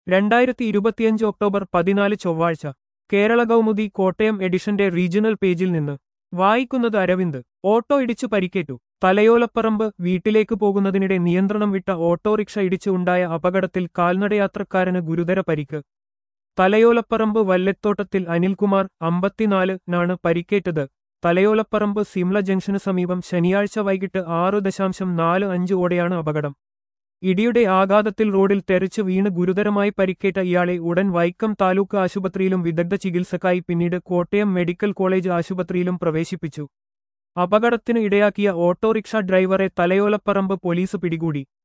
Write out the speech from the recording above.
രണ്ടായിരത്തി ഇരുപത്തിയഞ്ച് ഒക്ടോബർ പതിനാല് ചൊവ്വാഴ്ച കേരള കൗമുദി കോട്ടയം എഡിഷന്റെ റീജിയണൽ പേജിൽ നിന്ന് വായിക്കുന്നത് അരവിന്ദ് ഓട്ടോ ഇടിച്ചു പരിക്കേറ്റു തലയോലപ്പറമ്പ് വീട്ടിലേക്ക് പോകുന്നതിനിടെ നിയന്ത്രണം വിട്ട ഓട്ടോറിക്ഷ ഇടിച്ച് ഉണ്ടായ അപകടത്തിൽ കാൽനടയാത്രക്കാരന് ഗുരുതര പരിക്ക് തലയോലപ്പറമ്പ് വല്ലത്തോട്ടത്തിൽ അനിൽകുമാർ അമ്പത്തിനാല് നാണ് പരിക്കേറ്റത് തലയോലപ്പറമ്പ് സിംല ജംഗ്ഷന് സമീപം ശനിയാഴ്ച വൈകിട്ട് ആറ് ദശാംശം നാല് അഞ്ച് ഓടെയാണ് അപകടം ഇടിയുടെ ആഘാതത്തിൽ റോഡിൽ തെറിച്ച് വീണ് ഗുരുതരമായി പരിക്കേറ്റ ഇയാളെ ഉടൻ വൈക്കം താലൂക്ക് ആശുപത്രിയിലും വിദഗ്ധ ചികിത്സക്കായി പിന്നീട് കോട്ടയം മെഡിക്കൽ കോളേജ് ആശുപത്രിയിലും പ്രവേശിപ്പിച്ചു അപകടത്തിന് ഇടയാക്കിയ ഓട്ടോറിക്ഷ ഡ്രൈവറെ തലയോലപ്പറമ്പ് പോലീസ് പിടികൂടി